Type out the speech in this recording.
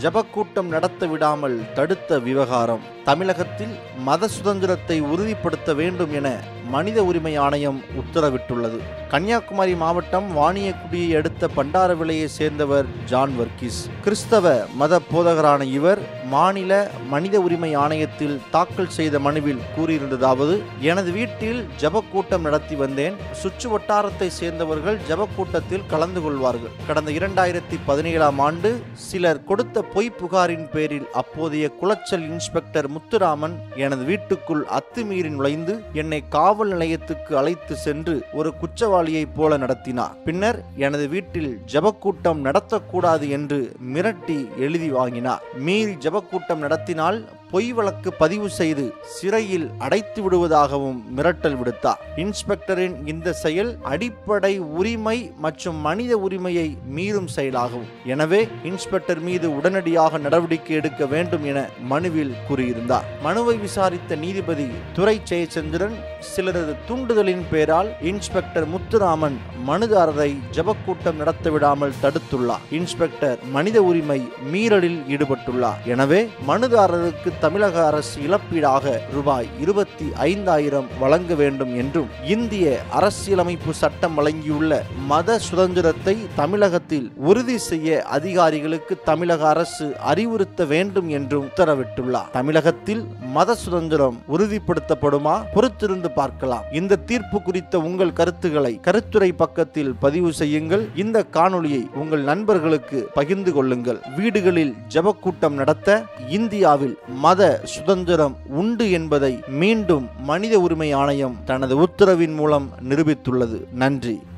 ஜபக்கூட்டம் நடத்த விடாமல் தடுத்த விவகாரம் தமிழகத்தில் மத சுதந்திரத்தை உறுதிப்படுத்த வேண்டும் என மனித உரிமை ஆணையம் உத்தரவிட்டுள்ளது கன்னியாகுமரி மாவட்டம் வாணியக்குடியை அடுத்த பண்டாரவிலையை சேர்ந்தவர் ஜான் வர்கீஸ் கிறிஸ்தவ மத போதகரான இவர் மாநில மனித உரிமை ஆணையத்தில் தாக்கல் செய்த மனுவில் கூறியிருந்ததாவது எனது வீட்டில் ஜபக்கூட்டம் நடத்தி வந்தேன் சுற்று வட்டாரத்தை சேர்ந்தவர்கள் ஜபக்கூட்டத்தில் கலந்து கொள்வார்கள் கடந்த இரண்டாயிரத்தி பதினேழாம் ஆண்டு சிலர் கொடுத்த பொய் புகாரின் பேரில் அப்போதைய குளச்சல் இன்ஸ்பெக்டர் முத்துராமன் எனது வீட்டுக்குள் அத்துமீறி நுழைந்து என்னை காவல் நிலையத்துக்கு அழைத்து சென்று ஒரு குற்றவாளியைப் போல நடத்தினார் பின்னர் எனது வீட்டில் ஜபக்கூட்டம் நடத்தக்கூடாது என்று மிரட்டி எழுதி வாங்கினார் மீறி ஜபக்கூட்டம் நடத்தினால் பொய் வழக்கு பதிவு செய்து சிறையில் அடைத்து விடுவதாகவும் மிரட்டல் விடுத்தார் இன்ஸ்பெக்டரின் இந்த செயல் அடிப்படை உரிமை மற்றும் மனித உரிமையை மீறும் செயலாகும் எனவே இன்ஸ்பெக்டர் மீது உடனடியாக நடவடிக்கை எடுக்க வேண்டும் என மனுவில் கூறியிருந்தார் மனுவை விசாரித்த நீதிபதி துரை ஜெயச்சந்திரன் சிலரது தூண்டுதலின் பேரால் இன்ஸ்பெக்டர் முத்துராமன் மனுதாரரை ஜபக்கூட்டம் நடத்த விடாமல் தடுத்துள்ளார் இன்ஸ்பெக்டர் மனித உரிமை மீறலில் ஈடுபட்டுள்ளார் எனவே மனுதாரருக்கு தமிழக அரசு இழப்பீடாக ரூபாய் இருபத்தி ஐந்தாயிரம் வழங்க வேண்டும் என்றும் இந்திய அரசியலமைப்பு சட்டம் வழங்கியுள்ள மத சுதந்திரத்தை தமிழகத்தில் உறுதி செய்ய அதிகாரிகளுக்கு தமிழக அரசு அறிவுறுத்த வேண்டும் என்றும் உத்தரவிட்டுள்ளார் தமிழகத்தில் மத சுதந்திரம் உறுதிப்படுத்தப்படுமா பொறுத்திருந்து பார்க்கலாம் இந்த தீர்ப்பு குறித்த உங்கள் கருத்துக்களை கருத்துரை பக்கத்தில் பதிவு செய்யுங்கள் இந்த காணொளியை உங்கள் நண்பர்களுக்கு பகிர்ந்து கொள்ளுங்கள் வீடுகளில் ஜபக்கூட்டம் நடத்த இந்தியாவில் மத சுதந்திரம் உண்டு என்பதை மீண்டும் மனித உரிமை ஆணையம் தனது உத்தரவின் மூலம் நிரூபித்துள்ளது நன்றி